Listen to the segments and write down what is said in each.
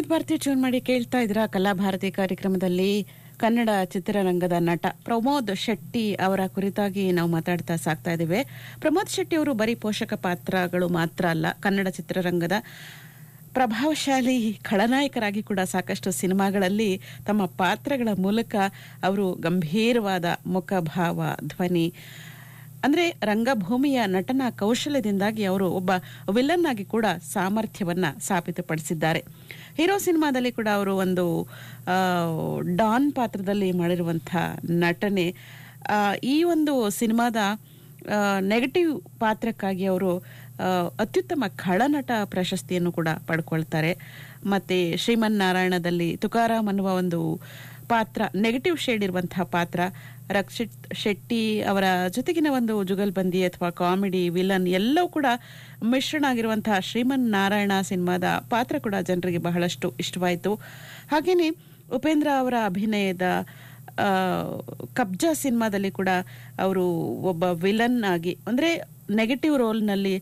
ವಿವಿಧ ಭಾರತಿ ಟ್ಯೂನ್ ಮಾಡಿ ಕೇಳ್ತಾ ಇದ್ರ ಕಲಾಭಾರತಿ ಕಾರ್ಯಕ್ರಮದಲ್ಲಿ ಕನ್ನಡ ಚಿತ್ರರಂಗದ ನಟ ಪ್ರಮೋದ್ ಶೆಟ್ಟಿ ಅವರ ಕುರಿತಾಗಿ ನಾವು ಮಾತಾಡ್ತಾ ಸಾಕ್ತಾ ಇದ್ದೇವೆ ಪ್ರಮೋದ್ ಶೆಟ್ಟಿ ಅವರು ಬರೀ ಪೋಷಕ ಪಾತ್ರಗಳು ಮಾತ್ರ ಅಲ್ಲ ಕನ್ನಡ ಚಿತ್ರರಂಗದ ಪ್ರಭಾವಶಾಲಿ ಖಳನಾಯಕರಾಗಿ ಕೂಡ ಸಾಕಷ್ಟು ಸಿನಿಮಾಗಳಲ್ಲಿ ತಮ್ಮ ಪಾತ್ರಗಳ ಮೂಲಕ ಅವರು ಗಂಭೀರವಾದ ಮುಖಭಾವ ಧ್ವನಿ ಅಂದ್ರೆ ರಂಗಭೂಮಿಯ ನಟನ ಕೌಶಲ್ಯದಿಂದಾಗಿ ಅವರು ಒಬ್ಬ ವಿಲನ್ ಆಗಿ ಕೂಡ ಸಾಮರ್ಥ್ಯವನ್ನ ಸಾಬೀತುಪಡಿಸಿದ್ದಾರೆ ಹೀರೋ ಸಿನಿಮಾದಲ್ಲಿ ಕೂಡ ಅವರು ಒಂದು ಆ, ಡಾನ್ ಪಾತ್ರದಲ್ಲಿ ಮಾಡಿರುವಂಥ ನಟನೆ ಆ, ಈ ಒಂದು ಸಿನಿಮಾದ ನೆಗೆಟಿವ್ ಪಾತ್ರಕ್ಕಾಗಿ ಅವರು ಆ, ಅತ್ಯುತ್ತಮ ಖಳನಟ ಪ್ರಶಸ್ತಿಯನ್ನು ಕೂಡ ಪಡ್ಕೊಳ್ತಾರೆ ಮತ್ತೆ ಶ್ರೀಮನ್ ನಾರಾಯಣದಲ್ಲಿ ತುಕಾರಾಮ್ ಅನ್ನುವ ಒಂದು ಪಾತ್ರ ನೆಗೆಟಿವ್ ಶೇಡ್ ಇರುವಂತಹ ಪಾತ್ರ ರಕ್ಷಿತ್ ಶೆಟ್ಟಿ ಅವರ ಜೊತೆಗಿನ ಒಂದು ಜುಗಲ್ಬಂದಿ ಅಥವಾ ಕಾಮಿಡಿ ವಿಲನ್ ಎಲ್ಲವೂ ಕೂಡ ಮಿಶ್ರಣ ಆಗಿರುವಂತಹ ಶ್ರೀಮನ್ ನಾರಾಯಣ ಸಿನಿಮಾದ ಪಾತ್ರ ಕೂಡ ಜನರಿಗೆ ಬಹಳಷ್ಟು ಇಷ್ಟವಾಯಿತು ಹಾಗೇನೆ ಉಪೇಂದ್ರ ಅವರ ಅಭಿನಯದ ಆ, ಕಬ್ಜಾ ಸಿನಿಮಾದಲ್ಲಿ ಕೂಡ ಅವರು ಒಬ್ಬ ವಿಲನ್ ಆಗಿ ಅಂದ್ರೆ ನೆಗೆಟಿವ್ ರೋಲ್ನಲ್ಲಿ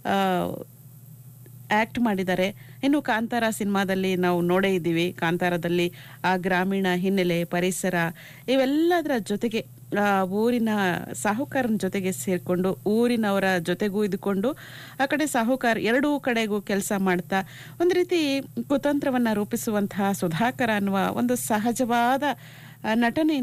ಆಕ್ಟ್ ಮಾಡಿದ್ದಾರೆ ಇನ್ನು ಕಾಂತಾರ ಸಿನಿಮಾದಲ್ಲಿ ನಾವು ನೋಡೇ ಇದ್ದೀವಿ ಕಾಂತಾರದಲ್ಲಿ ಆ ಗ್ರಾಮೀಣ ಹಿನ್ನೆಲೆ ಪರಿಸರ ಇವೆಲ್ಲದರ ಜೊತೆಗೆ ಆ ಊರಿನ ಸಾಹುಕಾರನ ಜೊತೆಗೆ ಸೇರ್ಕೊಂಡು ಊರಿನವರ ಜೊತೆಗೂ ಇದ್ಕೊಂಡು ಆ ಕಡೆ ಸಾಹುಕಾರ ಎರಡೂ ಕಡೆಗೂ ಕೆಲಸ ಮಾಡ್ತಾ ಒಂದು ರೀತಿ ಕುತಂತ್ರವನ್ನ ರೂಪಿಸುವಂತಹ ಸುಧಾಕರ ಅನ್ನುವ ಒಂದು ಸಹಜವಾದ ಆ, ನಟನೆ